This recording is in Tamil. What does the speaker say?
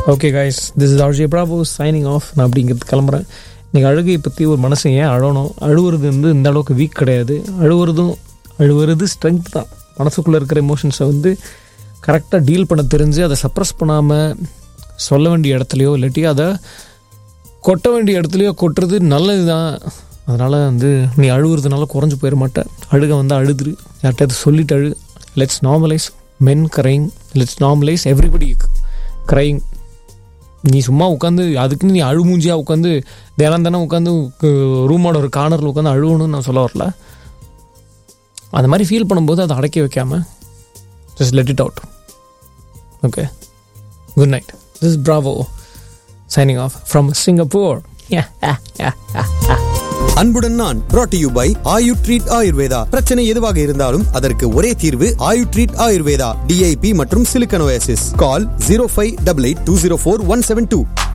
okay guys this is RJ Bravo signing off நான் அப்படிங்கிறது கிளம்புறேன் நீங்கள் அழுகையை பற்றி ஒரு மனசு ஏன் அழணும் அழுவுறது வந்து இந்த அளவுக்கு வீக் கிடையாது அழுவுறதும் அழுவுறது ஸ்ட்ரென்த் தான் மனசுக்குள்ளே இருக்கிற எமோஷன்ஸை வந்து கரெக்டாக டீல் பண்ண தெரிஞ்சு அதை சப்ரஸ் பண்ணாமல் சொல்ல வேண்டிய இடத்துலையோ இல்லாட்டி அதை கொட்ட வேண்டிய இடத்துலையோ கொட்டுறது நல்லது தான் அதனால் வந்து நீ அழுகுறதுனால குறைஞ்சு போயிட மாட்டேன் அழுக வந்து அழுதுரு யார்கிட்ட சொல்லிட்டு அழு let's normalize men crying let's normalize everybody crying நீ சும்மா உட்காந்து அதுக்குன்னு நீ அழுமூஞ்சியாக உட்காந்து தினம் தினம் உட்காந்து ரூமோட ஒரு கார்னரில் உட்காந்து அழுவணும்னு நான் சொல்ல வரல அந்த மாதிரி ஃபீல் பண்ணும்போது அதை அடக்கி வைக்காம just let it out okay good night this Bravo signing off from Singapore அன்புடன் நான் brought to you by Ayu treat Ayurveda பிரச்சனை எதுவாக இருந்தாலும் அதற்கு ஒரே தீர்வு ஆயு ட்ரீட் ஆயுர்வேதா டிஐபி மற்றும் சிலிக்கனோசிஸ் call zero five double eight two zero four one seven two